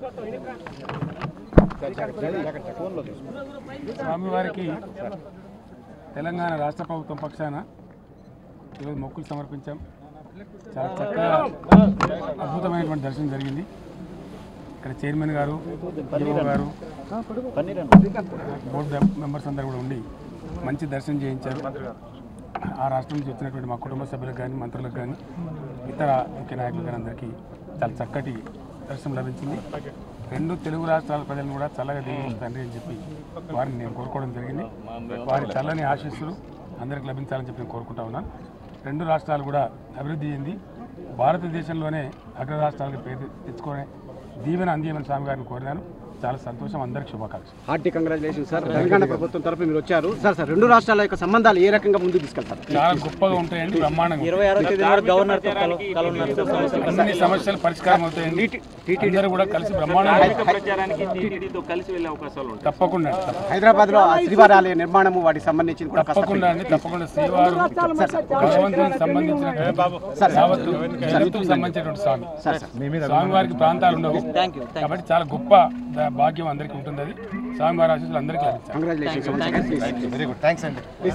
స్వామివారికి తెలంగాణ రాష్ట్ర ప్రభుత్వం పక్షాన ఈరోజు మొక్కులు సమర్పించాం చాలా చక్కగా అద్భుతమైనటువంటి దర్శనం జరిగింది ఇక్కడ చైర్మన్ గారు ఈఓ గారు బోర్డు మెంబర్స్ అందరూ కూడా ఉండి మంచి దర్శనం చేయించారు ఆ రాష్ట్రం నుంచి వచ్చినటువంటి మా కుటుంబ సభ్యులకు కానీ మంత్రులకు కానీ ఇతర ముఖ్య నాయకులకు కానీ అందరికీ చాలా చక్కటి దర్శనం లభించింది రెండు తెలుగు రాష్ట్రాల ప్రజలను కూడా చల్లగా దీవించు తండ్రి అని చెప్పి వారిని నేను కోరుకోవడం జరిగింది వారి చల్లని ఆశీస్సులు అందరికి లభించాలని చెప్పి నేను కోరుకుంటా ఉన్నాను రెండు రాష్ట్రాలు కూడా అభివృద్ధి చెంది భారతదేశంలోనే అగ్ర రాష్ట్రాలకు పేరు తెచ్చుకునే దీవెన అందియమని స్వామి గారిని కోరినాను చాలా సంతోషం అందరికి శుభాకాంక్షలు హార్టీ కంగ్రాచులేషన్ సార్ తెలంగాణ ప్రభుత్వం తరఫు మీరు వచ్చారు సార్ సార్ రెండు రాష్ట్రాల యొక్క సంబంధాలు ఏ రకంగా ముందుకు తీసుకెళ్తారు చాలా గొప్పగా ఉంటాయండి బ్రహ్మాండంగా ఉంటాయి. ఇరవై ఆరో తేదీన కూడా గవర్నర్ తో కలు- కలవనున్నారు సార్ సమస్యలు అన్ని సమస్యలు పరిష్కారం అవుతాయండి అందరూ కూడా కలిసి బ్రహ్మాండంగా ప్రచారానికి టీటీడీతో కలిసి వెళ్ళే అవకాశాలు ఉంటాయి తప్పకుండా అండి, తప్ప- హైదరాబాద్ లో శ్రీవారి ఆలయ నిర్మాణము వాటికి సంబంధించి కూడా కాస్త తప్పకుండా అండి తప్పకుండా శ్రీవారు భగవంతునికి సంబంధించిన యావత్తు జగత్తుకు సంబంధించినటువంటి స్వామి సార్ సార్ స్వామివారికి ప్రాంతాలు ఉండవు థ్యాంక్ యూ కాబట్టి చాలా గొప్ప ద- భాగ్యం అందరికీ ఉంటుంది అది స్వామివారి ఆశీస్సులు అందరికీ లభించాలి కంగ్రాచులేషన్ వెరీ గుడ్ థ్యాంక్స్ అండి